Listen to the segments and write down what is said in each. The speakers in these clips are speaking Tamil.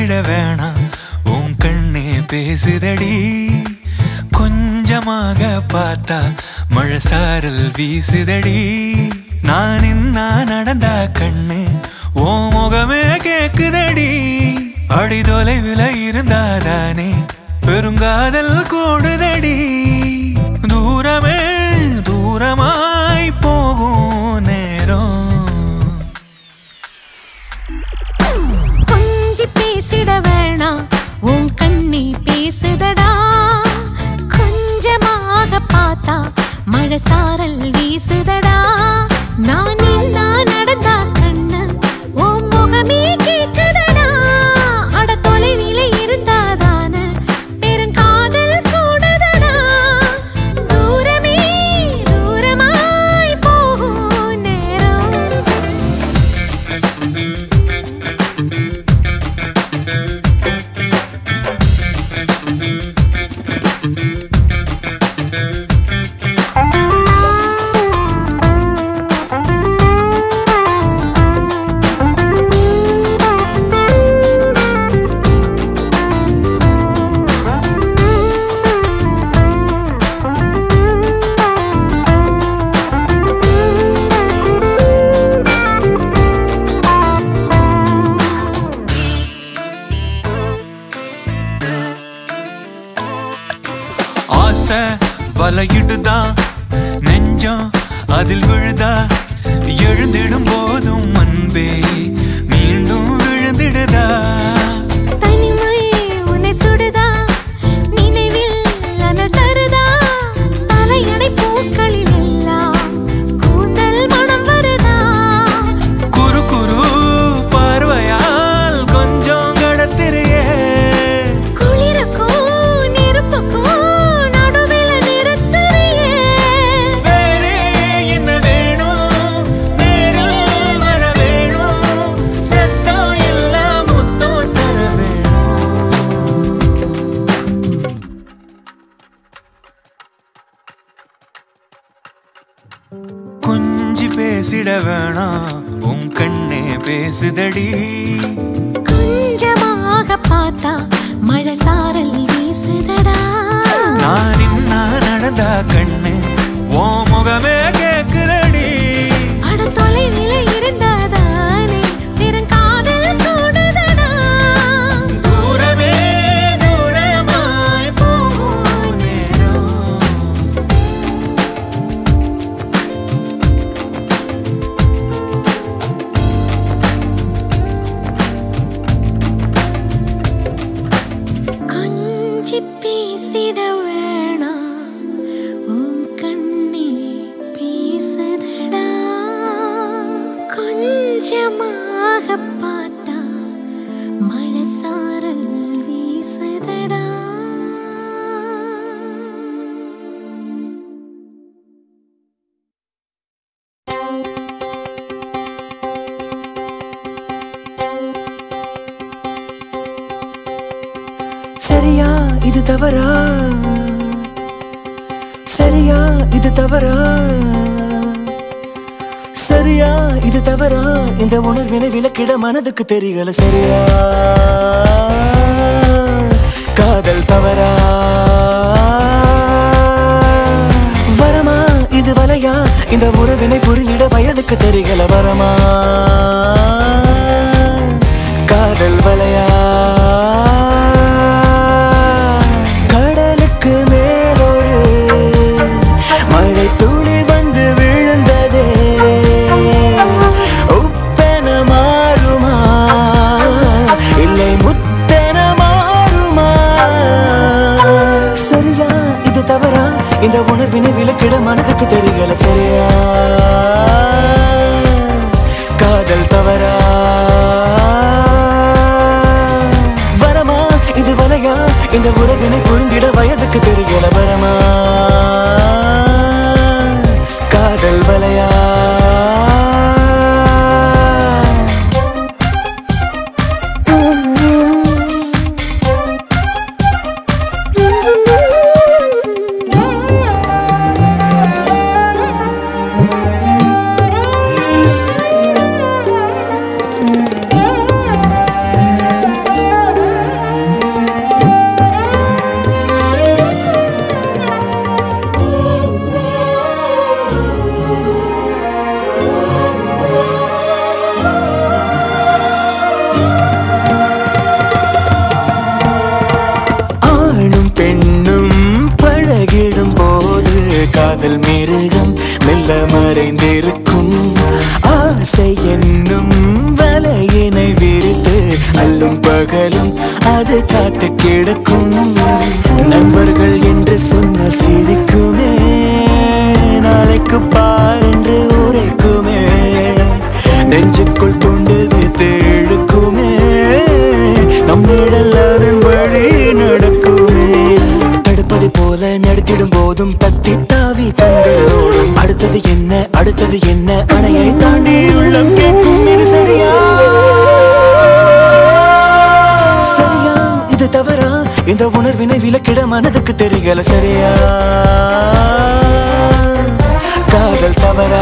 பேசிட வேணாம் உன் கண்ணே பேசுதடி கொஞ்சமாக பார்த்தா மழை சாரல் வீசுதடி நான் இன்னா நடந்தா கண்ணு ஓ முகமே கேக்குதடி அடி தொலைவில் இருந்தாதானே பெருங்காதல் கூடுதடி தூரமே தூரமாய் போகும் நேரம் கொஞ்சி பேசிட வேணாம் உன் கண்ணி பேசுதடா கொஞ்சமாக பார்த்தா மழை சாரல் வீசுதடா நான் நின்னா நடந்தா கண்ணு உன் முகமே கேக்குதடா அட தொலைவில இருந்தாதான பெருங்காதல் கூடுதடா தூரமே தூரமாய் போகும் நேரம் ஆசை வலையிடுதா நெஞ்சம் அதில் விழுதா எழுந்திடும் போதும் அன்பே மீண்டும் விழுந்திடுதா தனிமை உன்னை சுடுதா நினைவில் அனல் தருதா தலையணை பூக்களில் எல்லாம் கூந்தல் மனம் வருதா குறு குறு பார்வையால் கொஞ்சம் கடத்திரியே குளிருக்கும் நெருப்புக்கும் நடுவில் நிறுத்துறியே வேறே என்ன வேணும் நேரில் வர வேணும் சத்தம் எல்லாம் முத்தம் தர வேணும் கொஞ்சி பேசிட வேணாம் உன் கண்ணே பேசுதடி கொஞ்சமாக பார்த்தா மழை சாரல் வீசுதடா நான் இன்னா நடந்தா கண்ணு ஓ முகமே கேக்குதடி அட தொலைவில இருந்தாதானே பெருங்காதல் கூடுதடா தூரமே தூரமாய் போகும் நேரம் கொஞ்சி பேசிட வேணாம் உன் கண்ணே பேசுதடா கொஞ்சமாக பார்த்தா மழை சாரல் வீசுதடா சரியா இது தவறா சரியா இது தவறா சரியா இது தவறா இந்த உணர்வினை விலக்கிட மனதுக்கு தெரியல சரியா காதல் தவறா வரமா இது வலையா இந்த உறவினை புரிந்திட வயதுக்கு தெரியல வரமா காதல் வலையா கடலுக்கு மேலொரு மழை துளி வந்து விழுந்ததே உப்பென மாறுமா இல்லை முத்தென மாறுமா சரியா இது தவறா இந்த உணர்வினை விலக்கிட மனதுக்கு தெரியல சரியா காதல் தவறா வரமா இது வலையா இந்த உறவினை புரிந்திட வயதுக்கு தெரியல வரமா காதல் வலையா ஆ மிருகம் மெல்ல மறைந்திருக்கும் ஆசை என்னும் வலையினை விரித்து அல்லும் பகலும் அது காத்து கிடக்கும் நண்பர்கள் என்று சொன்னால் சிரிக்குமே நாளைக்கு பார் என்று உரைக்குமே நெஞ்சுக்குள் துண்டில் வைத்து இழுக்குமே நம்மிடல் அதன் வழி நடக்குமே தடுப்பது போல நடத்திடும் போதும் தத்தி தாவி கண்களோடும் அடுத்தது என்ன அடுத்தது என்ன அணையை தாண்டி உள்ளம் கேட்கும் இது சரியா சரியா இது தவறா இந்த உணர்வினை விலக்கிட மனதுக்கு தெரியல சரியா காதல் தவறா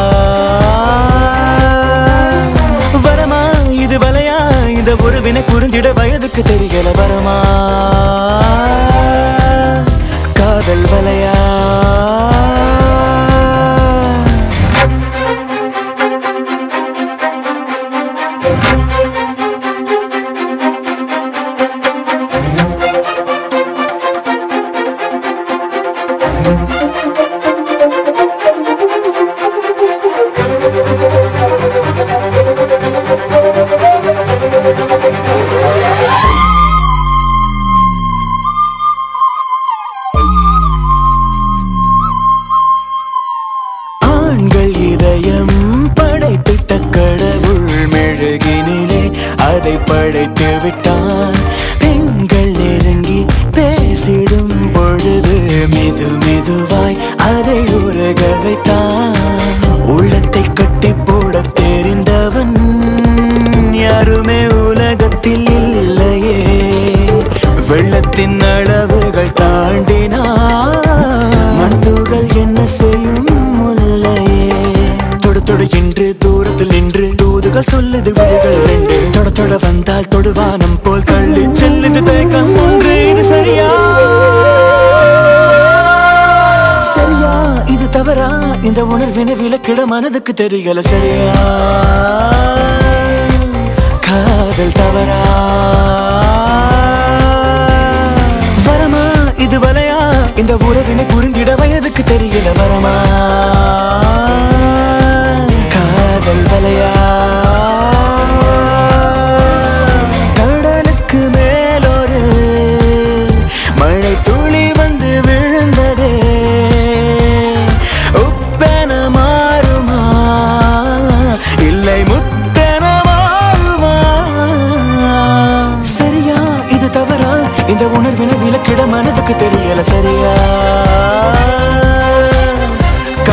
வரமா இது வலையா இந்த உறவினை புரிந்திட வயதுக்கு தெரியல வரமா காதல் வலையா ஆண்கள் இதயம் படைத்திட்ட கடவுள் மெழுகினிலே அதை படைத்து விட்டான் பெண்கள் நெருங்கி பேசிடும் பொழுது மெது மெதுவாய் அதை உருக வைத்தான் உள்ளத்தை கட்டி போட தெரிந்தவன் யாருமே உலகத்தில் இல்லையே வெள்ளத்தின் அளவுகள் தாண்டினான் மண்டுகள் என்ன செய்யும் முல்லையே தொடு தொடு என்று தூரத்தில் நின்று தூதுகள் சொல்லுது விழிகள் ரெண்டு தொட தொட வந்தால் தொடுவானம் போல் தள்ளி செல்லுது தேக்கம் ஒன்று இது சரியா சரியா இது தவறா இந்த உணர்வினை விலக்கிட மனதுக்கு தெரியல சரியா காதல் தவறா வரமா இது வலையா இந்த உறவினை புரிந்திட வயதுக்கு தெரியல வரமா காதல் வலையா கடலுக்கு மேலொரு மழை துளி வந்து விழுந்ததே உப்பென மாறுமா இல்லை முத்தென மாறுமா சரியா இது தவறா இந்த உணர்வினை விலக்கிட மனதுக்கு தெரியல சரியா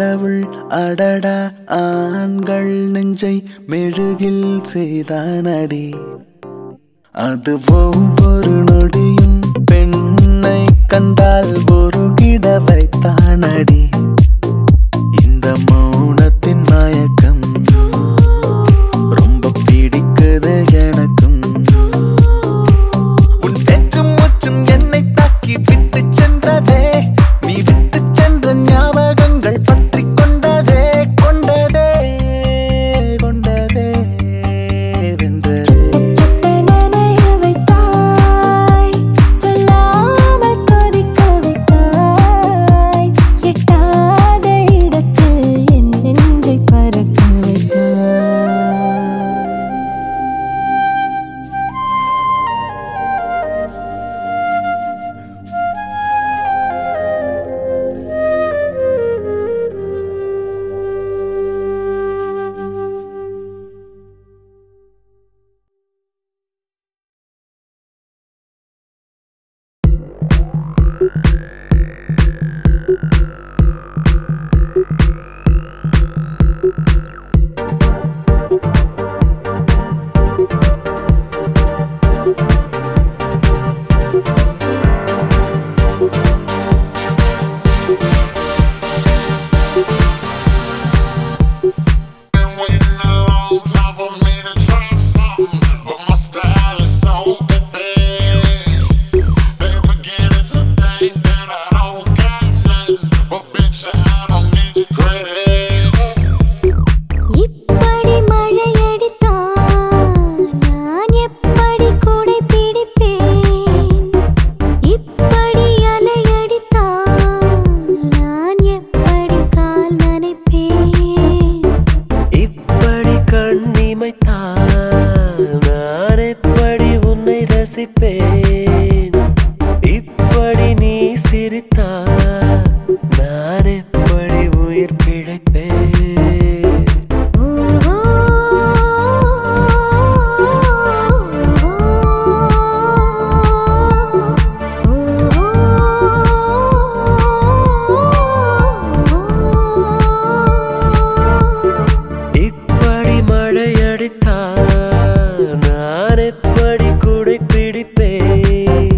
கடவுள் அடடா ஆண்கள் நெஞ்சை மெழுகில் செய்தானடி அது ஒவ்வொரு நொடியும் பெண்ணை கண்டால் ஒரு கிட வைத்தானடி இந்த மௌனத்தின் மயக்கம் ரொம்ப பிடிக்குது எனக்கும் உன் பேச்சும் மூச்சும் என்னை தாக்கி விட்டு சென்றதே நீ விட்டு சென்ற ஞாபகங்கள் பற்றி கொண்டதே கொண்டதே கொண்டதே வென்றதே சுட்ட நனைய வைத்தாய் சொல்லாமல் கொதிக்க வைத்தாய் எட்டாத இடத்தில் என் நெஞ்சை பறக்க வைத்தாய் இப்படி மழையடித்தால் நான் எப்படி கூடை பிடிப்பேன் இப்படி அலையடித்தால் நான் எப்படி கால் நனைப்பேன் இப்படி கண்ணிமைத்தால் நான் எப்படி உன்னை ரசிப்பேன் இப்படி நீ சிரித்தால் நான் எப்படி உயிர் பிழைப்பேன் ஓ இப்படி மழையடித்தால் நான் எப்படி குடை பிடிப்பேன்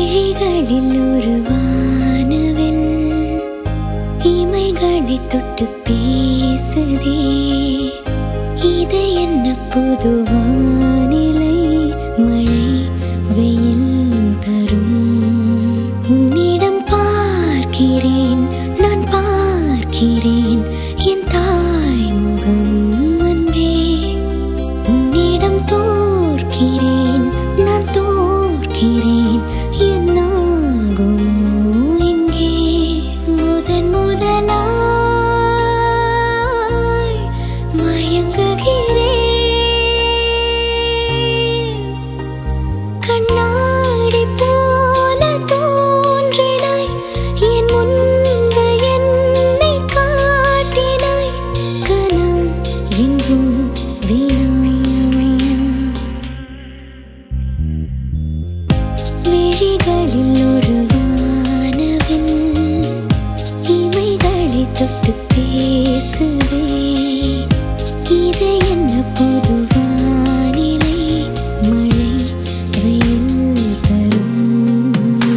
விழிகளில் ஒரு வானவில் இமைகளை தொட்டு பேசுதே இது என்ன புது வானிலை மழை வெயில் தரும் உன்னிடம் பார்க்கிறேன் நான் பார்க்கிறேன் என் தாய் முகம் அன்பே உன்னிடம் தோற்கிறேன் நான் தோற்கிறேன் என்னாகுமோ இங்கே முதன் முதலாய் மயங்குகிறேன் கண்ணாடி போல தோன்றினாய் என் முன்பு என்னை காட்டினாய் கனா எங்கும் வீணா விழிகளில் ஒரு வானவில் இமைகளை தொட்டு பேசுதே இது என்ன புது வானிலை மழை வெயில் தரும்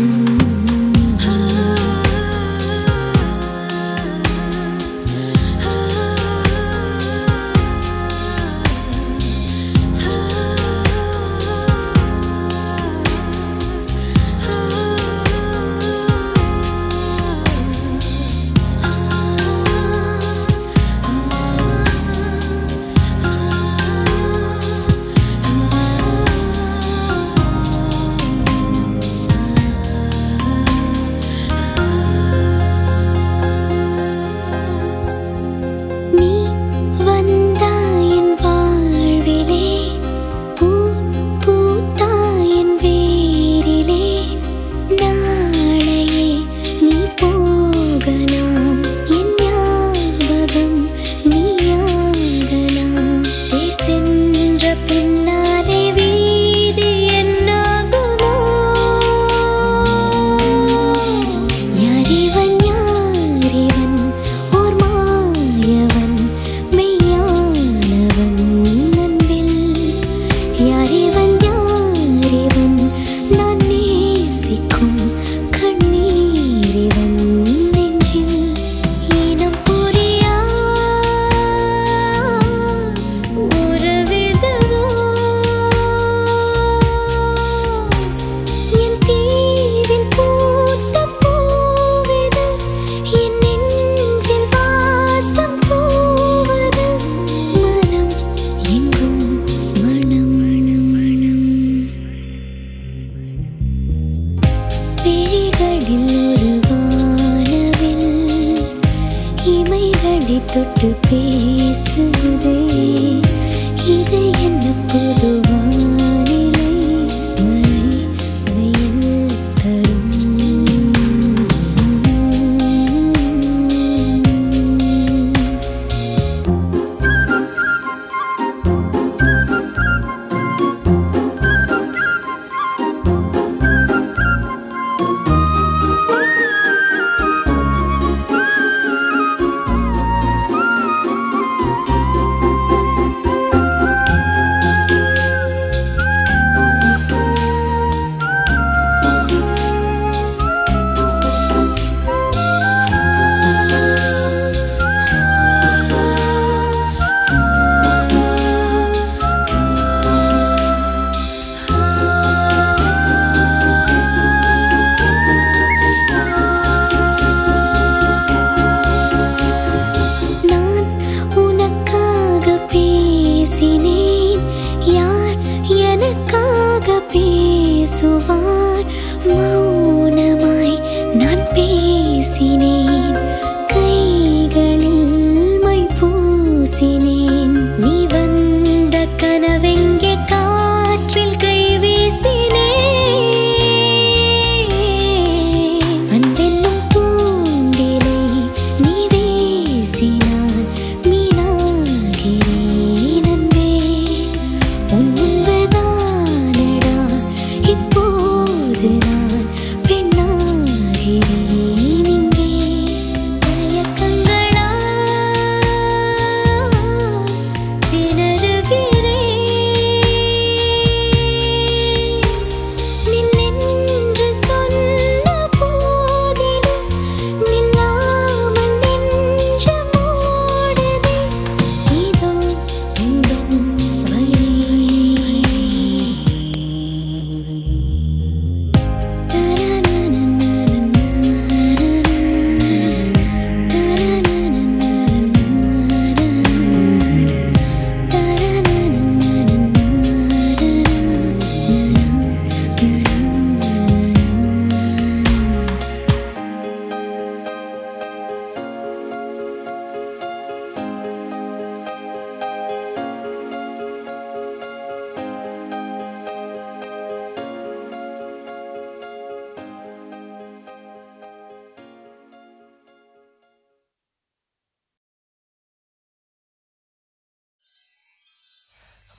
நீ வந்தாயின் வாழ்விலே பூ பூத்தாயின் வேரிலே நாளையே நீ போகலாம் என் ஞாபகம் நீயாகலாம் தேர் சென்ற பின்னாலே வீதி என்னாகுமோ யாரிவன் யாரிவன் ஓர் மாயவன் மெய்யானவன் அன்பில் யாரிவன் யாரிவன் நான் நேசிக்கும் கண்ணீரிவன் நெஞ்சில் இனம் புரியா உறவிதுவோ என் தீவில் பூத்த பூவிது என் நெஞ்சில் வாசம் பூவது மனம் எங்கும் மனம் மனம் விழிகளில் ஒரு வானவில் இமைகளை தொட்டு பேசுதே இது என்ன புது வானிலை மழை வெயில் தரும்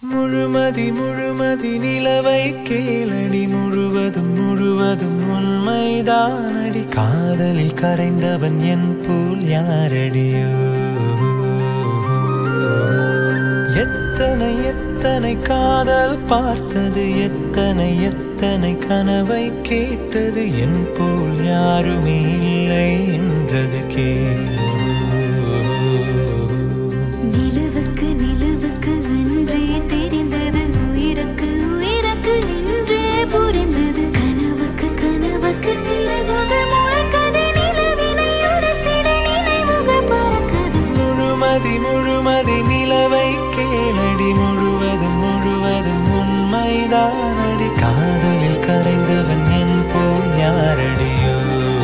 முழுமதி முழுமதி நிலவை கேளடி முழுவதும் முழுவதும் உண்மைதானடி காதலில் கரைந்தவன் என் போல் யாரடியோ எத்தனை எத்தனை காதல் பார்த்தது எத்தனை எத்தனை கனவை கேட்டது என் போல் யாருமே இல்லை என்றது கே நிலவுக்கு நிலவுக்கு அன்றே தெரிந்தது உயிருக்கு உயிருக்கு இன்றே புரிந்தது கனவுக்கு கனவுக்கு சிறகுகள் முளைக்கது நிலவினை உரசிட நினைவுகள் பறக்குது முழுமதி முழுமதி நிலவை கேளடி முழுவதும் முழுவதும் உண்மைதானடி காதலில் கரைந்தவன் என் போல் யாரடியோ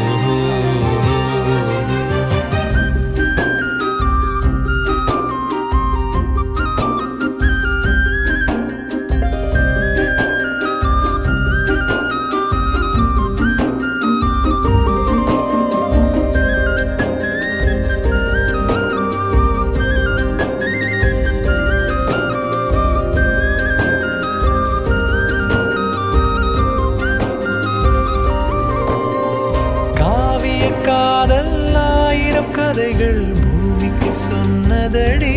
காவிய காதல் ஆயிரம் கதைகள் பூமிக்கு சொன்னதடி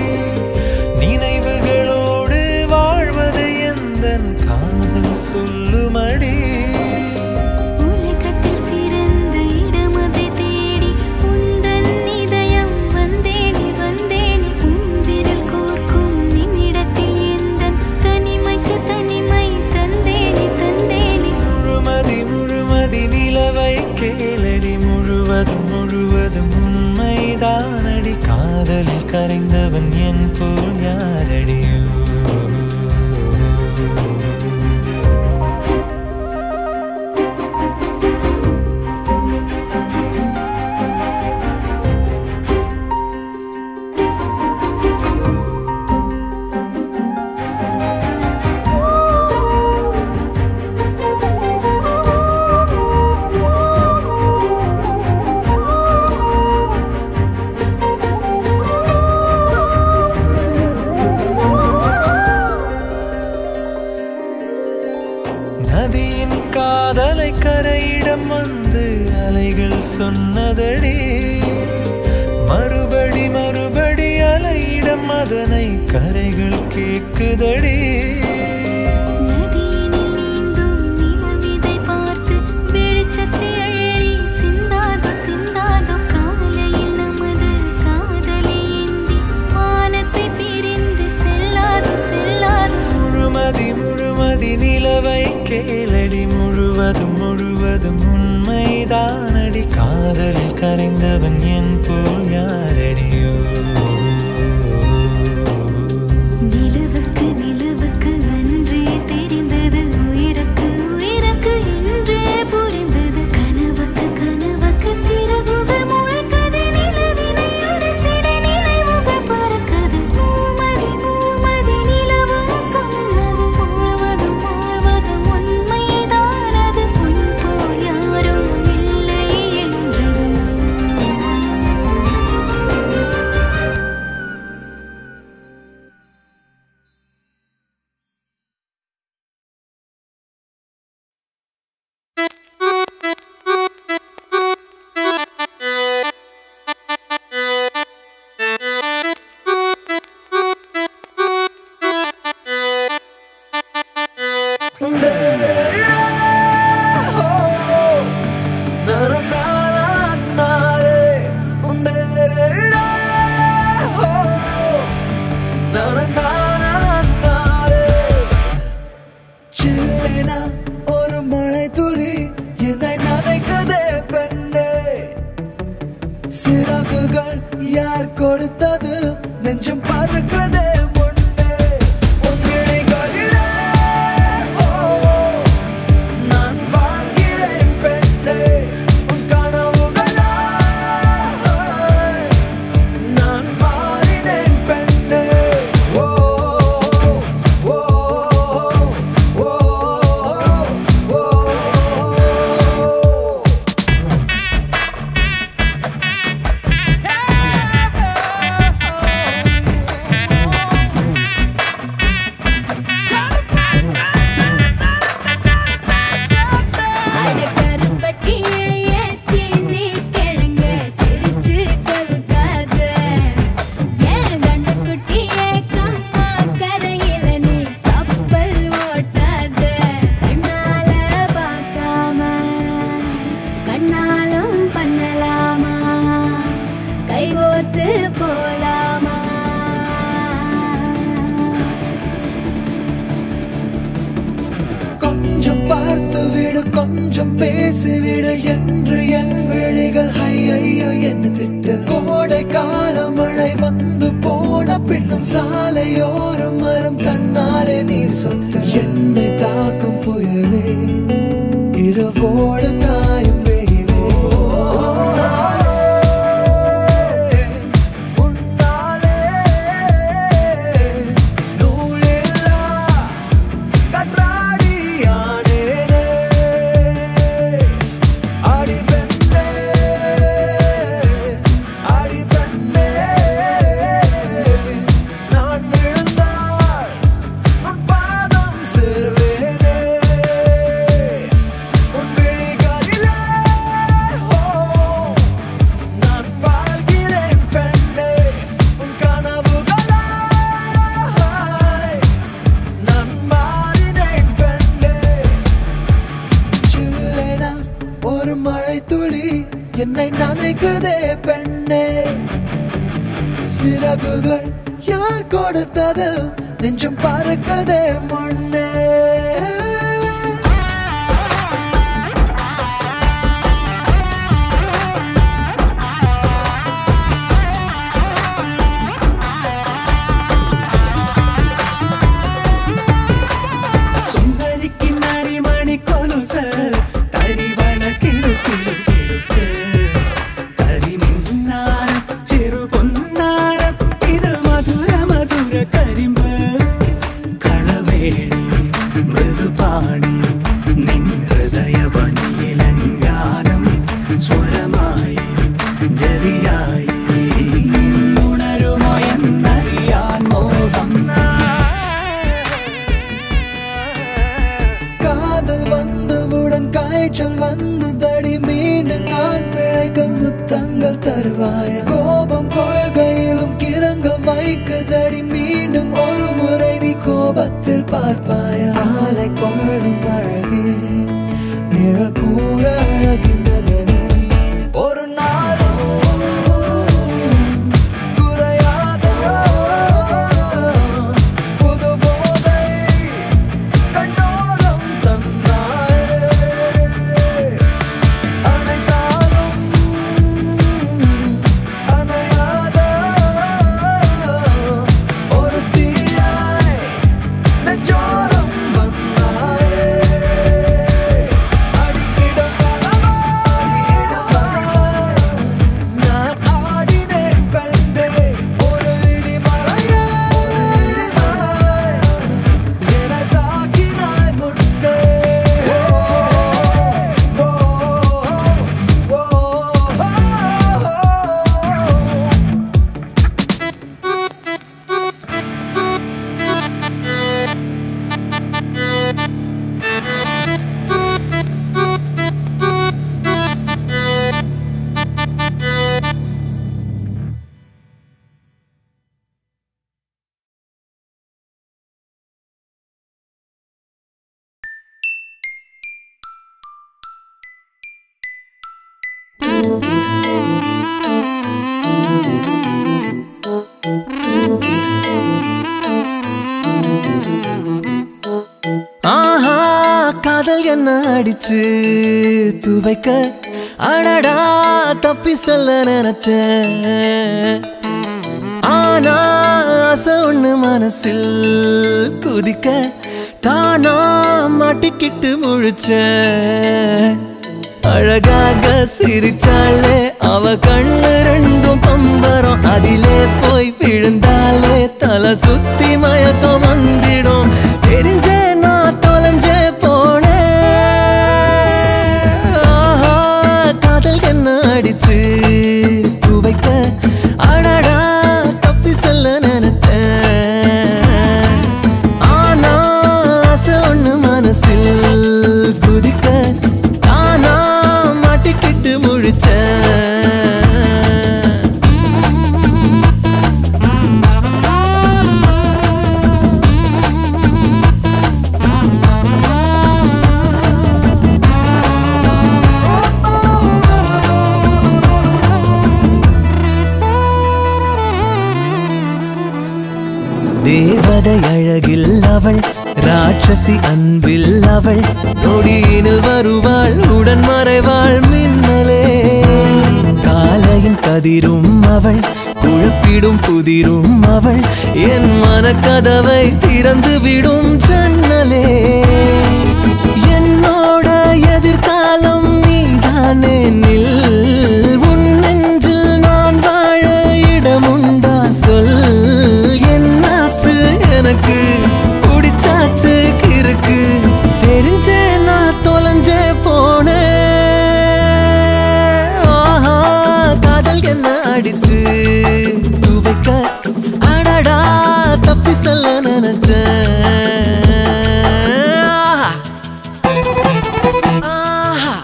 நினைவுகளோடு வாழ்வது எந்தன் காதல் சொல்லுமடி உலகத்தில் சிறந்த இடம் அதை தேடி உந்தன் இதயம் வந்தேனே வந்தேனே உன் விரல் கோர்க்கும் நிமிடத்தில் எந்தன் தனிமைக்கு தனிமை தந்தேனே தந்தேனே முழுமதி முழுமதி நிலவை கேளடி முழுவதும் முழுவதும் உண்மைதானடி காதலில் கரைந்தவன் என் போல் யாரடியோ நதியின் காதலை கரையிடம் வந்து அலைகள் சொன்னதடி மறுபடி மறுபடி அலையிடம் அதனை கரைகள் கேட்குதடி நதியினில் நீந்தும் நிலவிதை பார்த்து வெளிச்சத்தை அள்ளி சிந்தாதோ சிந்தாதோ காலையில் நமது காதலை ஏந்தி வானத்தை பிரிந்து செல்லாது செல்லாது முழுமதி முழுமதி நிலவை கேளடி முழுவதும் முழுவதும் உண்மைதானடி காதலில் கரைந்தவன் என் போல் யாரடியோ நிலவுக்கு நிலவுக்கு அன்றே தெரிந்தது உயிருக்கு உயிருக்கு இன்றே புரிந்தது கனவுக்கு கனவுக்கு சிறகுகள் முளைக்கது நிலவினை உரசிட நினைவுகள் பறக்குது மூமதி மூமதி நிலவும் சொன்னது முழுவதும் முழுவதும் உண்மைதானது உன் போல் யாரும் இல்லை என்றது சில்லின ஒரு மழை துளி என்னை நனைக்குதே பெண்ணே சிறகுகள் யார் கொடுத்தது நெஞ்சம் பறக்குதே முன்னே உன் விழிகளிலே, ஓ, நான் வாழ்கிறேன் பெண்ணே உன் கனவுகளா நான் மாறினேன் பெண்ணே ஓ ஓ ஓ ஓ ஓ Hey! கொஞ்சம் பேசிவிடு என்று என் விழிகள் ஐயோ என்ன திட்டு கோடை கால மழை வந்து போன பின்னும் சாலையோரம் மரம் தன்னாலே நீர் சொட்ட என்னை தாக்கும் புயலே இரவோடு காயும் வெயிலே உன்னாலே நூலில்லா கற்றாடியானேனே அடி பெண்ணே அடி பெண்ணே நான் விழுந்தால் உன் பாதம் சேர்வேனே உன் விழிகளிலே ஓ நான் வாழ்கிறேன் பெண்ணே உன் கனவுகளாய் நான் மாறினேன் பெண்ணே சில்லென ஒரு மழை துளி என்னை நனைக்குதே பெண்ணே சிறகுகள் யார் கொடுத்தது நெஞ்சம் பறக்குதே முன்னே சுந்தரிக்கு நரிமணி கொலுச தரிவன கிடு கிடு கிடுக்கு கரிமின்னார சிறு பொன்னார இது மதுர மதுர கரிம்பு കളവേണി മൃദുപാണി നിൻ ഹൃദയവനിയിലങ്കാരം സ്വരമായി ജതിയായി ഉണരുമോ എന്നറിയാൻ മോഹം காதல் வந்தவுடன் காய்ச்சல் வந்து தடி மீண்டும் நான் பிழைக்க முத்தங்கள் தருவாய கோபம் கொள்கையிலும் கிறங்க வைக்குதடி மீண்டும் ஒரு முறை நீ கோபத்தில் பார்ப்பாய ஆலை கொள்ளும் அழகே நிழல் கூட அழகின் நகரே ஒரு நாளும் குறையாத புது போதை கண்டோரம் தந்தாயே அனைத்தாலும் அணையாத ஒரு தீயாய் நெஞ்சோரம் வந்தாயே அடியிடம் நான் ஆடினேன் பெண்ணே ஒரு இடிமலையே என்னை தாக்கினாய் முன்னே ஓ, ஓ, ஓ, ஓ. ஆஹா காதல் என்ன அடிச்சு துவைக்க அடடா தப்பி சொல்ல நினைச்சேன் ஆனா ஆசை ஒண்ணு மனசில் குதிக்க தானா மாட்டிக்கிட்டு முழிச்சேன் அழகாக சிரிச்சாலே அவ கண்ணு ரெண்டும் பம்பரம் அதிலே போய் விழுந்தாலே தலை சுத்தி மயக்கம் வந்திடும் தெரிஞ்சே நான் தொலைஞ்சே போனேன் ஆஹா, காதல் என்ன அடிச்சு துவைக்க அடடா தப்பி சொல்ல நினைச்சேன் ஆனா ஆசை ஒண்ணு மனசில் குதிக்க தானா மாட்டிக்கிட்டு முழிச்சேன் ராதை அழகில் அவள் ராட்சசி அன்பில் அவள் நொடியினில் வருவாள் உடன் மறைவாள் மின்னலே காலையின் கதிரும் அவள் குழப்பிடும் புதிரும் அவள் என் மனக்கதவை திறந்து விடும் ஜன்னலே என்னோட எதிர்காலம் நீதானே நில் உன் நெஞ்சில் நான் வாழ இடமுண்டா சொல் என்னாச்சு எனக்கு பிடிச்சாச்சு கிறுக்கு தெரிஞ்சே நான் தொலைஞ்சே போனேன் ஆஹா, காதல் என்ன அடிச்சு துவைக்க அடடா தப்பி சொல்ல நினைச்சேன் ஆஹா.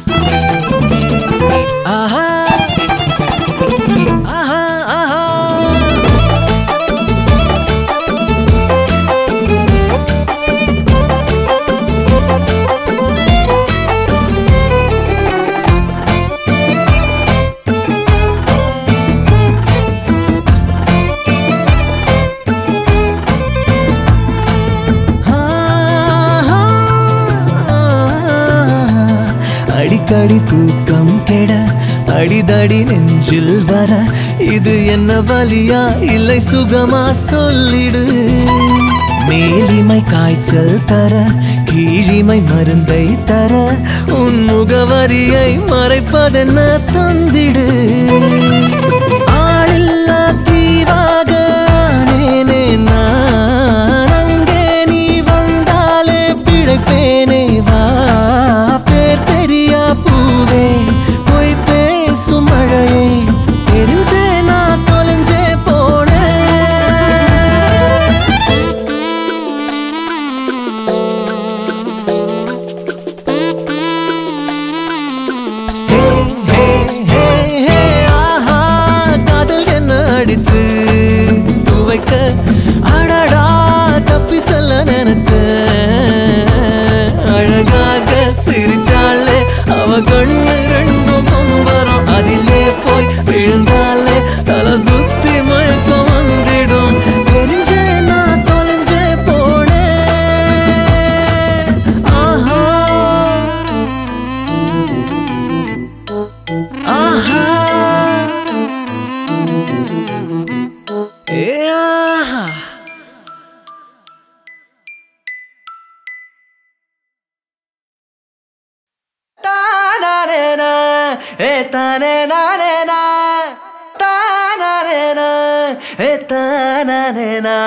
ஆஹா. ஆஹா, ஆஹா. அடிக்கடி தூக்கம் கெட அடிதடி நெஞ்சில் வர இது என்ன வலியா இல்லை சுகமா சொல்லிடு மேலிமை காய்ச்சல் தர கீழிமை மருந்தை தர உன் முகவரியை மறைப்பதென்ன தந்திடு ஆளில்லா தீவாக ஆனேனே நான் அங்கே நீ வந்தாலே பிழைப்பேனே வா பேர் தெரியா பூவே பொய் பேசும் மழையே தெரிஞ்சே நான் தொலைஞ்சே போனேன் ஹே, ஹே, ஹே, ஹே, ஆஹா, காதல் என்ன அடிச்சு துவைக்க அடடா தப்பி சொல்ல நினைச்சேன் அழகாக சிரிச்சாலே அவ கண்ணு ரெண்டும் பம்பரம் அதிலே போய் விழுந்தாலே தலை சுத்தி மயக்கம் வந்துடும் தெரிஞ்சே நான் தொலைஞ்சே போனேன் ஆஹா ஆஹா ஏ ஆஹா தானேனா ஏ தானேனா தானேனா ஏ தானேனா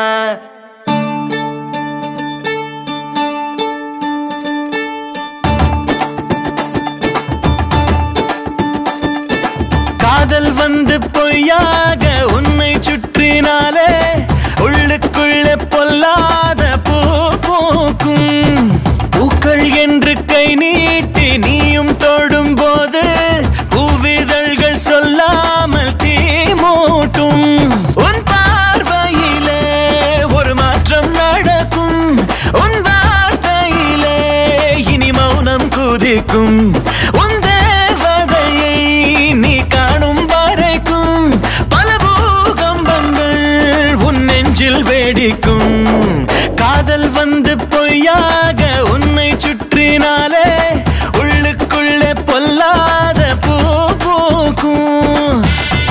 காதல் வந்து பொய்யாக உன்னை சுற்றினாலே உள்ளுக்குள்ளே பொல்லாத பூ பூக்கும் பூக்கள் என்று கை நீட்டி நீயும் தொடும் போது பூவிதழ்கள் சொல்லாமல் தீ மூட்டும் உன் பார்வையிலே ஒரு மாற்றம் நடக்கும் உன் வார்த்தையிலே இனி மௌனம் குதிக்கும் உன் தேவதையை நீ காணும் வரைக்கும் பல பூகம்பங்கள் உன் நெஞ்சில் வெடிக்கும் காதல் வந்து பொய்யாக உன்னை சுற்றினாலே உள்ளுக்குள்ளே பொல்லாத பூ பூக்கும்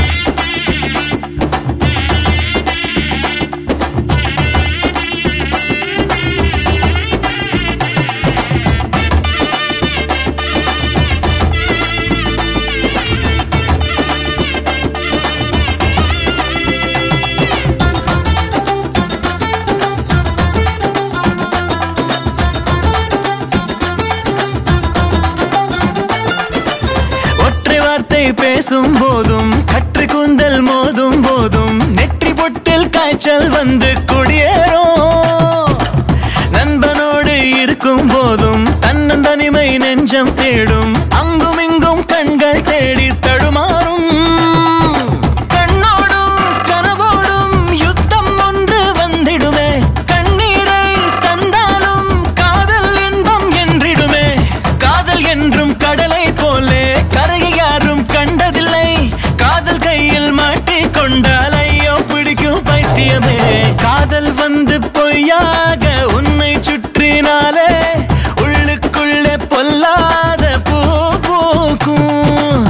ஒற்றை வார்த்தை பேசும் போதும் கற்று கூந்தல் மோதும் போதும் நெற்றி பொட்டில் காய்ச்சல் வந்து குடியேறும் நண்பனோடு இருக்கும் போதும் தன்னந்தனிமை நெஞ்சம் தேடும் அங்கும் இங்கும் கண்கள் தேடி தடுமாறும் கண்ணோடும் கனவோடும் யுத்தம் ஒன்று வந்திடுமே கண்ணீரை தந்தாலும் காதல் இன்பம் என்றிடுமே காதல் என்றும் கடலை போலே கரையை யாரும் கண்டதில்லை காதல் கையில் மாட்டிக் கொண்டால் ஐயோ பிடிக்கும் பைத்தியமே காதல் வந்து போய் பொய்யாக உன்னை சுற்றினாலே உள்ளுக்குள்ளே பொல்லாத பூ பூக்கும்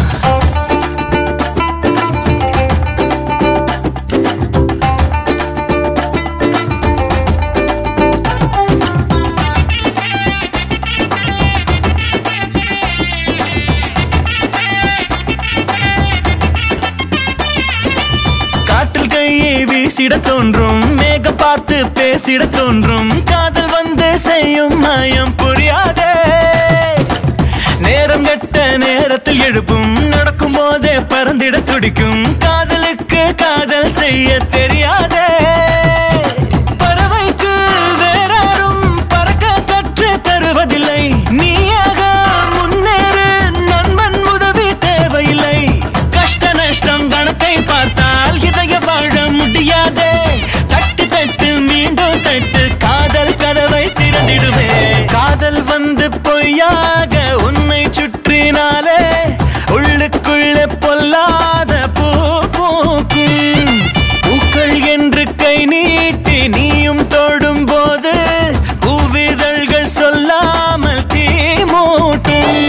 காற்றில் கையை வீசிட தோன்றும் மேகம் பார்த்து பேசிட தோன்றும் காதல் வந்து செய்யும் மாயம் புரியாதே நேரம் கெட்ட நேரத்தில் எழுப்பும் நடக்கும் போதே பறந்திட துடிக்கும் காதலுக்கு காதல் செய்ய தெரியாதே பறவைக்கு வேறாரும் பறக்க கற்று தருவதில்லை நீயாக முன்னேறு நண்பன் உதவி தேவையில்லை கஷ்ட நஷ்டம் கணக்கை பார்த்தால் இதய வாழ முடியாதே தட்டு தட்டு மீண்டும் தட்டு காதல் கதவை திறந்திடுவே காதல் வந்து பொய்யாக உன்னை சுற்றினாலே உள்ளுக்குள்ளே பொல்லாத பூ பூக்கும் பூக்கள் என்று கை நீட்டி நீயும் தொடும் போது பூவிதழ்கள் சொல்லாமல் தீ மூட்டும்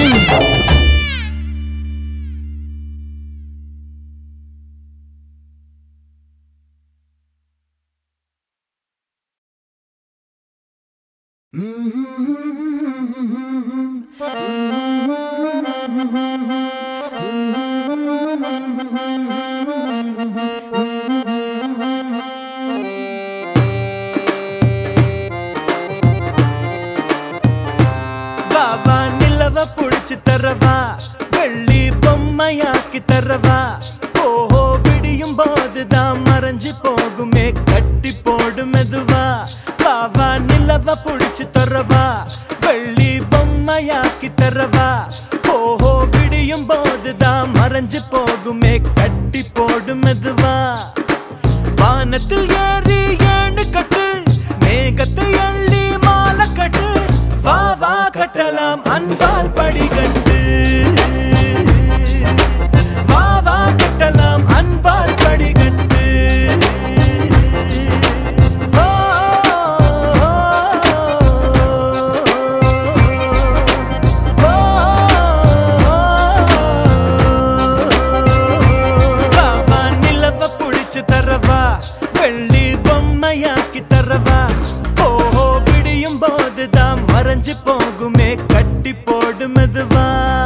வா வா நிலவ புடிச்சு தரவா வெள்ளி பொம்மையாக்கி தரவா ஓஹோ விடியும் போதுதான் மறைஞ்சு போகுமே கட்டி போடு மெதுவா வா வா நிலவ புடிச்சு தரவா வெள்ளி பொம்மையாக்கி தரவா ஓஹோ விடியும் போதுதான் மறைஞ்சு போகுமே கட்டி போடு மெதுவா வானத்தில் ஏறி ஏணு கட்டு மேகத்தை அள்ளி மாலை கட்டு வா வா கட்டலாம் அன்பால் படிகட்டு வா வா கட்டலாம் அன்பால் படிகட்டு ஓ, ஓ, வா, வா, நிலவ புடிச்சு தரவா வெள்ளி பொம்மையாக்கி தரவா ஓஹோ விடியும் போதுதான் மறைஞ்சு போகுமே கட்டி போடு மெதுவா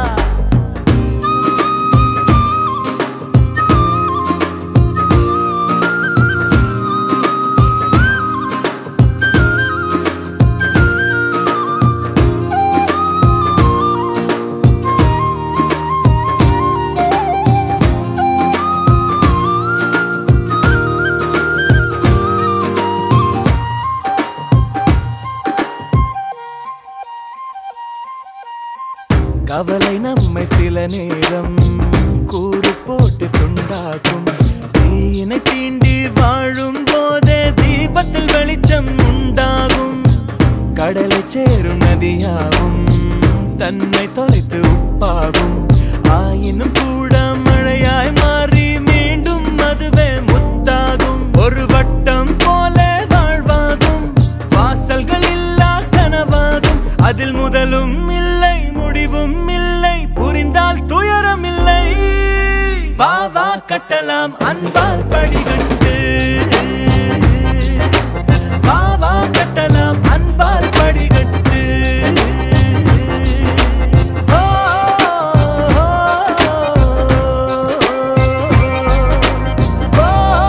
கவலை நம்மை சில நேரம் கூறு போட்டு துண்டாக்கும் தீயினை தீண்டி வாழும் போதே தீபத்தில் வெளிச்சம் உண்டாகும் கடலை சேரும் நதியாகும் தன்னை தொலைத்து உப்பாகும் ஆயினும் கூட மழையாய் மாறி மீண்டும் அதுவே முத்தாகும் ஒரு வட்டம் போல வாழ்வாகும் வாசல்கள் இல்லா கனவாகும் அதில் முதலும் இல்லை முடிவும் இல்லை புரிந்தால் துயரம் இல்லை வா வா கட்டலாம் அன்பால் படிகட்டு வா வா கட்டலாம் அன்பால் படிகட்டு ஓ, ஓ,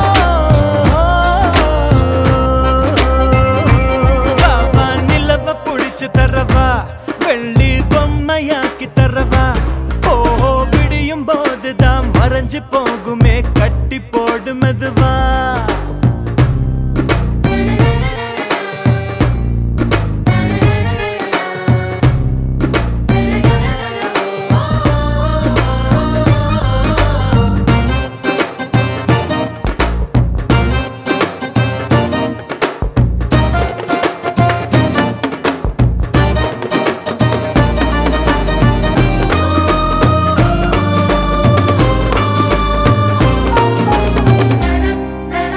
வா, வா, நிலவ புடிச்சு தரவா வெள்ளி பொம்மையாக்கி தரவா ஓஹோ விடியும் போதுதான் மறைஞ்சு போகுமே கட்டி போடு மெதுவா na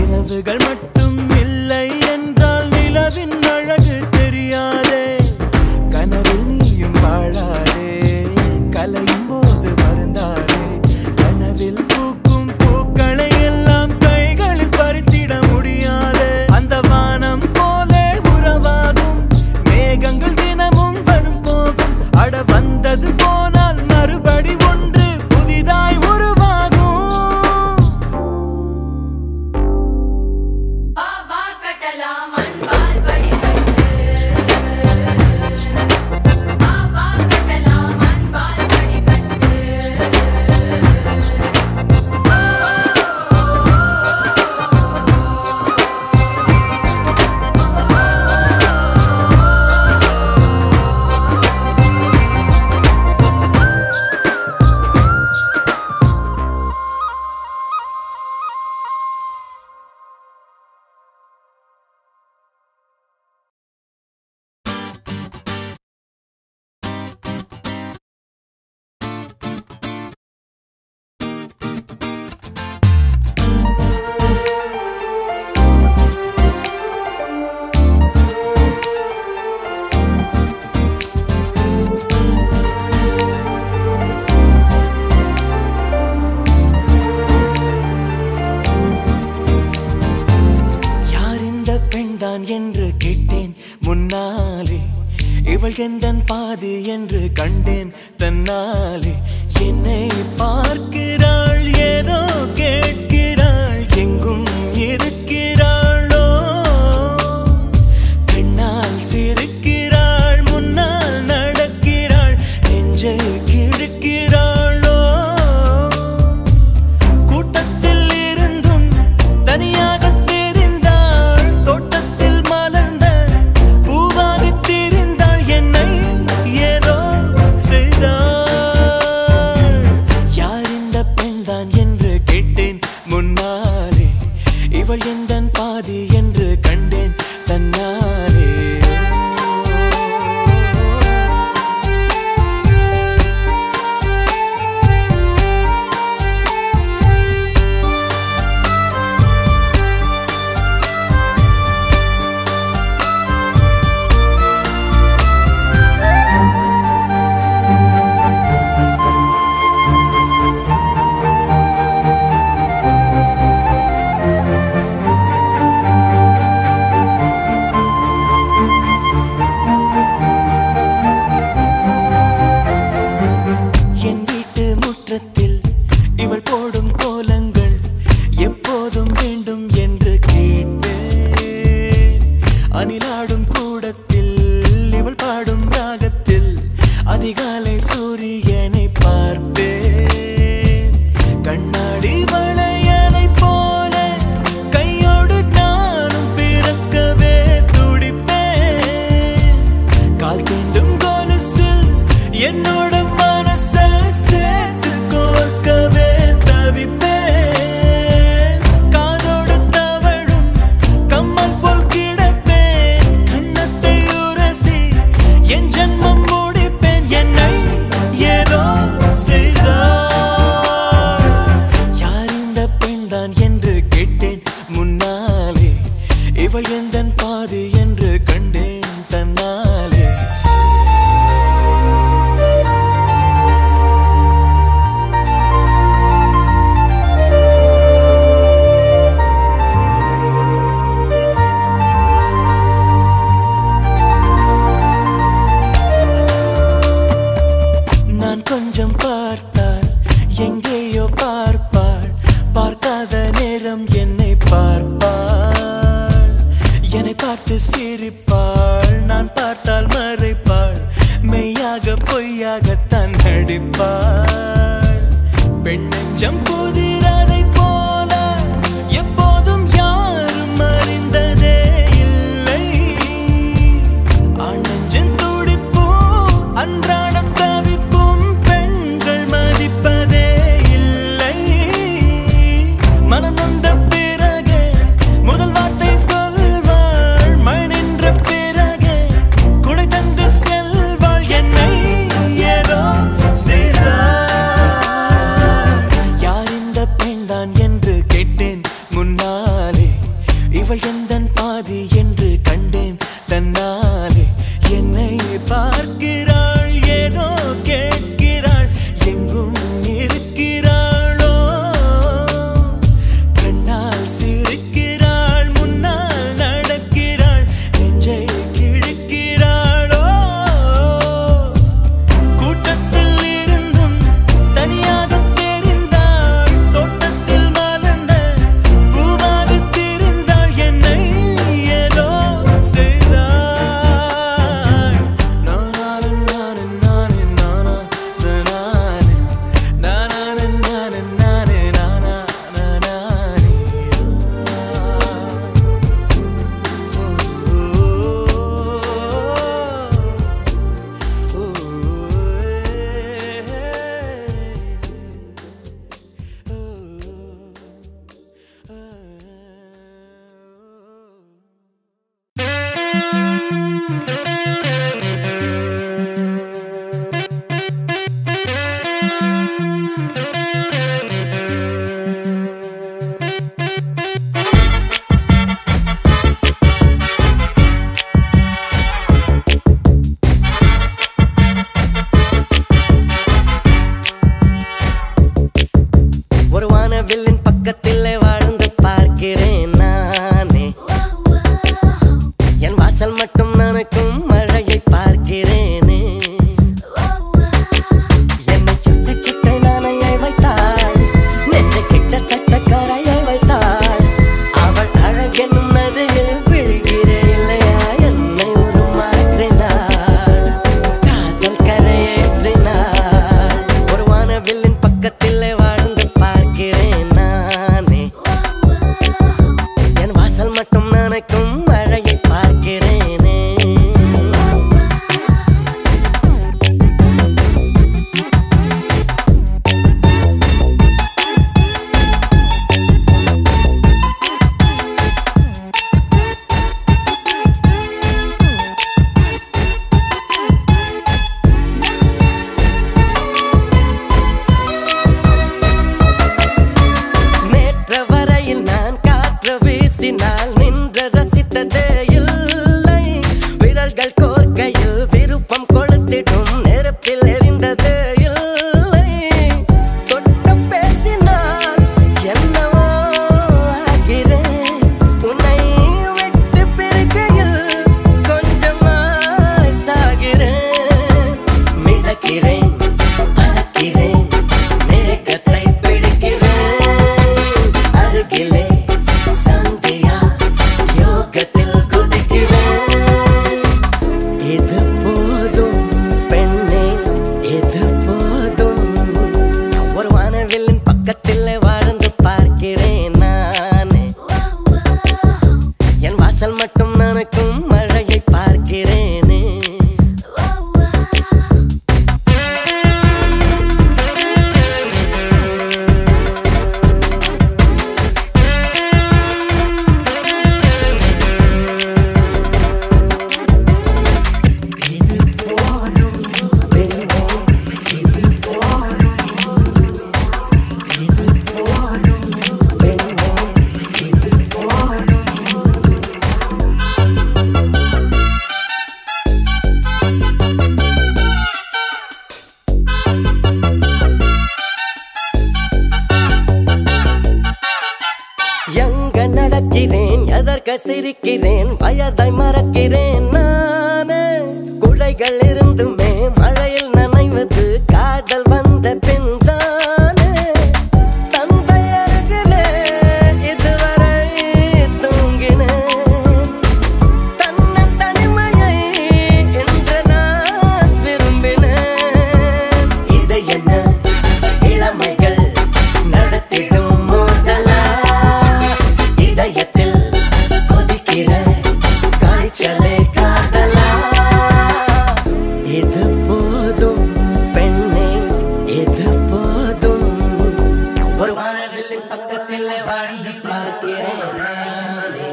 இரவுகள் மட்டும் இல்லை என்றால் நிலவின் அழகு தெரியாதே கனவில் நீயும் வாழாதே கலையும் போது வருந்தாதே கனவில் பூக்கும் பூக்களை எல்லாம் கைகளில் பறித்திட முடியாதே அந்த வானம் போல உறவாகும் மேகங்கள் தினமும் வரும் போகும் அட வந்தது போனால் மறுபடி ஒன்று புதிதாய் உருவாகும் பாவா கட்டலாம் அன்பால் படிக்கட்டு பாவா கட்டலாம் அன்பால் படிக்கட்டு யார் இந்த பெண்தான் என்று கேட்டேன் முன்னாலே இவள் எந்தன் பாதி என்று கண்டேன் தன்னாலே என்னை பார்க்கிறாள் ஏதோ கேட்கிறாள் எங்கும் இருக்கிறாளோ கண்ணால் சிரிக்கிறாள் முன்னால் நடக்கிறாள் நெஞ்சை கிழக்கிறாளோ கூட்டத்தில் இருந்தும் தனியாக தெரிந்தாள் தோட்டத்தில் மலர்ந்த பூவாக தெரிந்தாள் என்னை ஏதோ செய்தாள் யார் இந்த பெண்தான் என்று கேட்டேன் முன்னாலே இவள் எந்தன் பாதி என்று கண்டேன் தன்னாலே என் வீட்டு முற்றத்தில் இவள் போடும் கோலங்கள் எப்போதும் வேண்டும் என்று கேட்டேன் அணிலாடும் கூடத்தில் இவள் பாடும் ராகத்தில் அதிகாலை சூரியனை பார்ப்பேன் கண்ணாடி வளையலை போல கையோடு நானும் பிறக்கவே துடிப்பேன் கால் தீண்டும் கொலுசில் என்னோட மனச சேர்த்து கோர்க்கவே தவிப்பேன் காதோடு தவழும் கம்மல் போல் கிடப்பேன் கண்ணத்தை உரசி என் ஜன்மம் முடிப்பேன் என்னை ஏதோ செய்தார் யார் இந்த பெண்தான் என்று கேட்டேன் முன்னாலே இவள் எந்தன் பாதி என்று கண்டேன் தன்னாலே நான் கொஞ்சம் பார்த்தால் எங்கேயோ பார்ப்பாள் பார்க்காத நேரம் என்னை பார்ப்பாள் என்னை பார்த்து சிரிப்பாள் நான் பார்த்தால் மறைப்பாள் மெய்யாக பொய்யாகத்தான் நடிப்பாள் பெண் நெஞ்சம் புதிராதை போல எப்போதும் யாரும் அறிந்ததே இல்லை ஆனஞ்சன் துடிப்பும் அன்றாட தவிப்பும் பெண்கள் மதிப்பதே இல்லை மனம் வந்த பிறகு முதல் வார்த்தை சொல்வாள் மழை நின்ற பிறகு இவள் எந்தன் பாதி என்று கண்டேன் தன்னாலே என்னை பார்க்கிறாள் ஏதோ கேட்கிறாள் எங்கும் இருக்கிறாளோ கண்ணால் சிரிக்கிறாள் முன்னால் நடக்கிறாள் நெஞ்சை கிழிக்கிறாளோ கூட்டத்தில் இருந்தும் தனியாக தெரிந்தாள் தோட்டத்தில் மலர்ந்த பூவாக தெரிந்தாள் என்னை ஏதோ செய்தாள் நானான நானே நானே நானா நானே நானான நானே நானே நானா நானே ஒரு வானவில்லின் பக்கத்திலே வாழ்ந்து பார்க்கிறேன் நானே என் வாசல் மட்டும் நனக்கும் மழையை பார்க்கிறேனே என்னை சுட்ட சுட்ட நாணையை வைத்தாள் நெஞ்சை கிட்டத்தட்ட கரையை வைத்தாள் அவள் அழகென்னும் நதியில் விழுகிறேன் இல்லையா என்னை உருமாற்றினாள் காதல் கரையேற்றினாள் ஒரு வானவில்லின் பக்கத்திலே வாழ்ந்து பார்க்கிறேன் நானே என் வாசல் மட்டும் நனைக்கும் மழையை பார்க்கிறேனே நேற்று வரையில் நான் காற்று வீசினால் நின்று ரசித்ததே இல்லை விரல்கள் கோர்க்கையில் விருப்பம் கொடுத்திடும் நெருப்பில் எரிந்ததே இல்லை தொட்டு பேசினால் என்னவோ ஆகிறேன் உன்னை விட்டு பிரிக்கையில் கொஞ்சமாய் சாகிறேன் மிதக்கிறேன் பறக்கிறேன் மேகத்தை பிடிக்கிறேன் அருகிலே சந்தியா யோகத்தில் குதிக்கிறேன் இது போதும் பெண்ணே இது போதும் ஒரு வானவில்லின் பக்கத்தில் வாழ்ந்து பார்க்கிறேன் நானே என் வாசல் மட்டும் நனக்கும் மழையை பார்க்கிறேனே எங்க நடக்கிறேன் எதற்க சிரிக்கிறேன் வயதை மறக்கிறேன் நானே குடைகள் இருந்துமே மழையில் நனைவது காதல் வந்த பின் தானே தந்தை அருகிலே இதுவரை தூங்கினேன் தன்னை தனிமையை என்று நான் விரும்பினேன் இதை என்ன இளமைகள் நடத்திடும் மோதலா இதயத்தில் கொதிக்கிற காய்ச்சலே காதலா இது போதும் பெண்ணே இது போதும் ஒரு வானவில்லின் பக்கத்தில் வாழ்ந்து பார்க்கிறேன் நானே.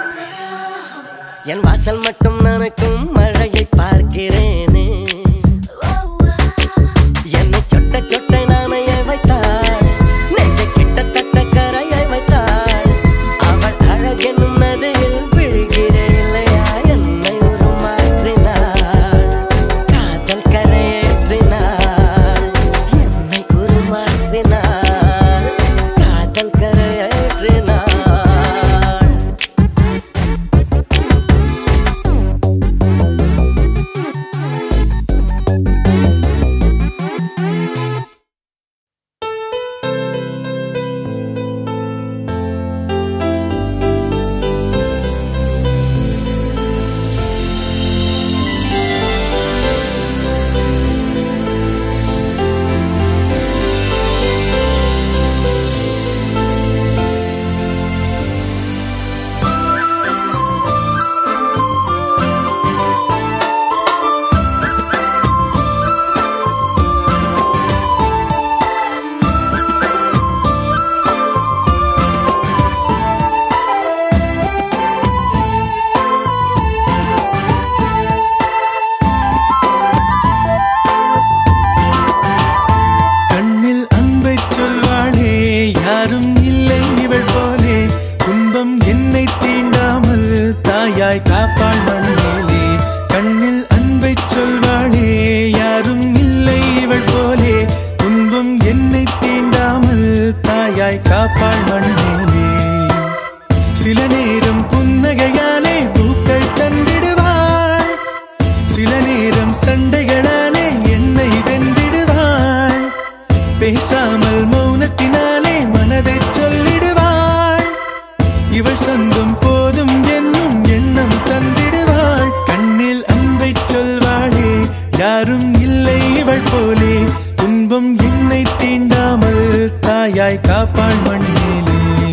என் வாசல் மட்டும் நனக்கும் மழையை பார்க்கிறேனே என்னை சொட்ட சொட்ட நாணைய வைத்தாள் நெஞ்சை கிட்டத்தட்ட கரையை வைத்தாள் அவள் அழகென்னும் தாயாய் காப்பாள் மண்மேலே கண்ணில் அன்பை சொல்வாளே யாரும் இல்லை இவள் போலே துன்பம் என்னை தீண்டாமல் தாயாய் காப்பாள் மண்மேலே சில நேரம் புன்னகையாலே பூக்கள் தந்திடுவாள் சில நேரம் சண்டைகளாலே என்னை வென்றிடுவாள் பேசாமல் மௌனத்தினாலே மனதை சொல்லிடுவாள் இவள் சொந்தம் போதும் என்னும் எண்ணம் தந்திடுவாள் கண்ணில் அன்பை சொல்வாளே யாரும் இல்லை இவள் போலே துன்பம் என்னை தீண்டாமல் தாயாய் காப்பாள் மண்ணிலே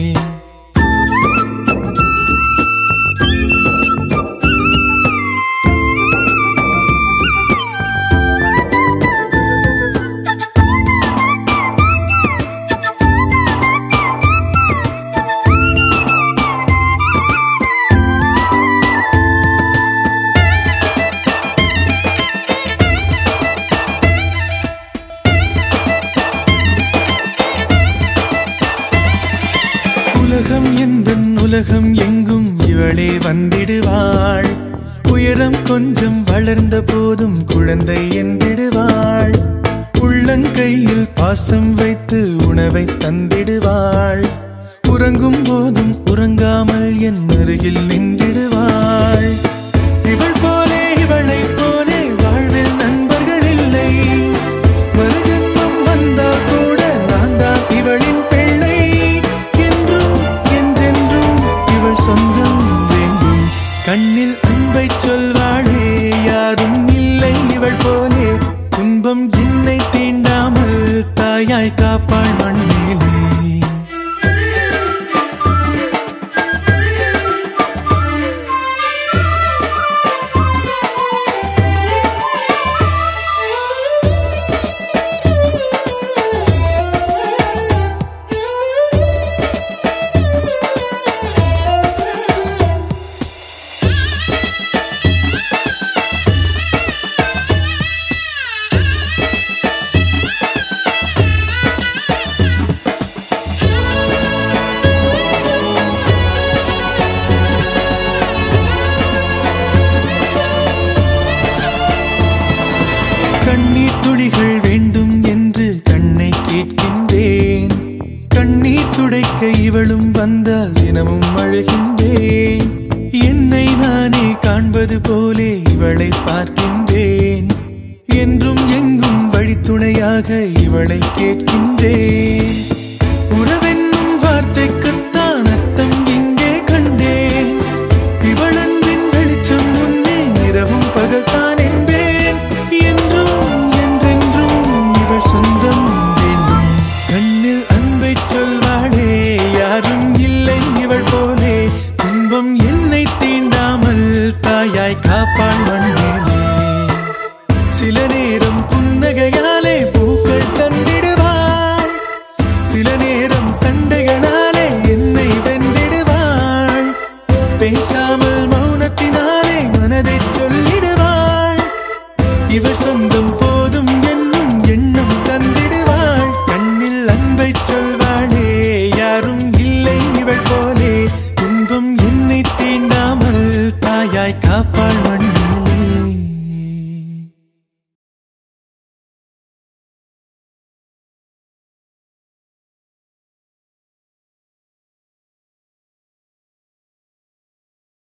உலகம் எந்தன் உலகம் எங்கும் இவளே வந்திடுவாள் உயரம் கொஞ்சம் வளர்ந்த போதும் குழந்தை என்றிடுவாள் உள்ளங்கையில் பாசம் வைத்து உணவை தந்திடுவாள் உறங்கும் போதும் உறங்காமல் என் அருகில் நின்றிடுவாள் இவள் போலே இவளைப் போலே வாழ்வில் நண்பர்கள் இல்லை மறுஜன்மம் வந்தால் கூட நான் தான் இவளின் பிள்ளை என்றும் என்றென்றும் இவள் சொந்தம் வேண்டும் கண்ணில் அன்பை சொல்வாளே யாரும் இல்லை இவள் போலே துன்பம் என்னை தீண்டாமல் தாயாய் காப்பாள் மண்ணிலே கண்ணீர் துளிகள் வேண்டும் என்று கண்ணை கேட்கின்றேன் கண்ணீர் துடைக்க இவளும் வந்தால் தினமும் அழுகின்றேன் என்னை நானே காண்பது போலே இவளை பார்க்கின்றேன் என்றும் எங்கும் வழித்துணையாக இவளை கேட்கின்றேன்